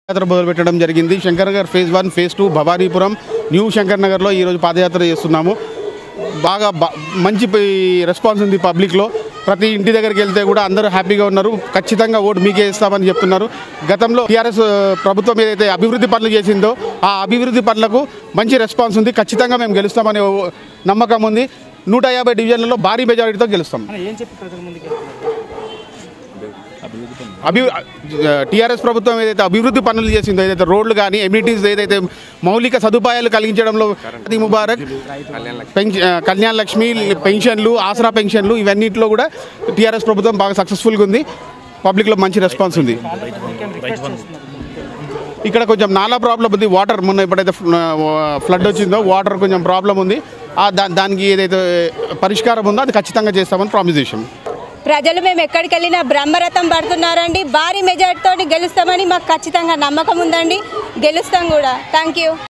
పాదయాత్ర మొదలుపెట్టడం జరిగింది Shankar Nagar phase one phase two Bhavanipuram new Shankar నగర్లో ఈరోజు పాదయాత్ర చేస్తున్నాము బాగా బ- మంచి ప- రెస్పాన్స్ ఉంది పబ్లిక్లో ప్రతి ఇంటి దగ్గరికి వెళ్తే కూడా అందరూ హ్యాపీగా ఉన్నారు ఖచ్చితంగా ఓటు మీకే ఇస్తామని చెప్తున్నారు గతంలో టీఆర్ఎస్ ప్రభుత్వం ఏదైతే అభివృద్ధి పనులు చేసిందో ఆ అభివృద్ధి పనులకు మంచి రెస్పాన్స్ ఉంది ఖచ్చితంగా మేము గెలుస్తామనే ఓ- నమ్మకం ఉంది నూట యాభై డివిజన్లలో భారీ మెజారిటీతో గెలుస్తాం ఏం చెప్పి ప్రజల ముందుకు అభి టీఆర్ఎస్ ప్రభుత్వం ఏదైతే అభివృద్ధి పనులు చేసిందో ఏదైతే రోడ్లు కానీ ఎమ్యూనిటీస్ ఏదైతే మౌలిక సదుపాయాలు కలిగించడంలో అది ముబారక్ పెన్ష- ఆ, కళ్యాణ్ లక్ష్మి పెన్షన్లు ఆసరా పెన్షన్లు ఇవన్నింటిలో కూడా టీఆర్ఎస్ ప్రభుత్వం బాగా సక్సెస్ఫుల్గా ఉంది పబ్లిక్లో మంచి రెస్పాన్స్ ఉంది రిక్వెస్ట్ చేస్తున్నారు ఇక్కడ కొంచెం నాలా ప్రాబ్లం ఉంది వాటర్ మొన్న ఎప్పుడైతే ఫ్లడ్ వచ్చిందో వాటర్ కొంచెం ప్రాబ్లం ఉంది ఆ దా- దానికి ఏదైతే పరిష్కారం ఉందో అది ఖచ్చితంగా చేస్తామని ప్రామిస్ చేసాం ప్రజలు మేము ఎక్కడికి వెళ్ళినా బ్రహ్మరథం పడుతున్నారండి భారీ మెజార్టీతో గెలుస్తామని మాకు ఖచ్చితంగా నమ్మకం ఉందండి గెలుస్తాం కూడా థ్యాంక్ యూ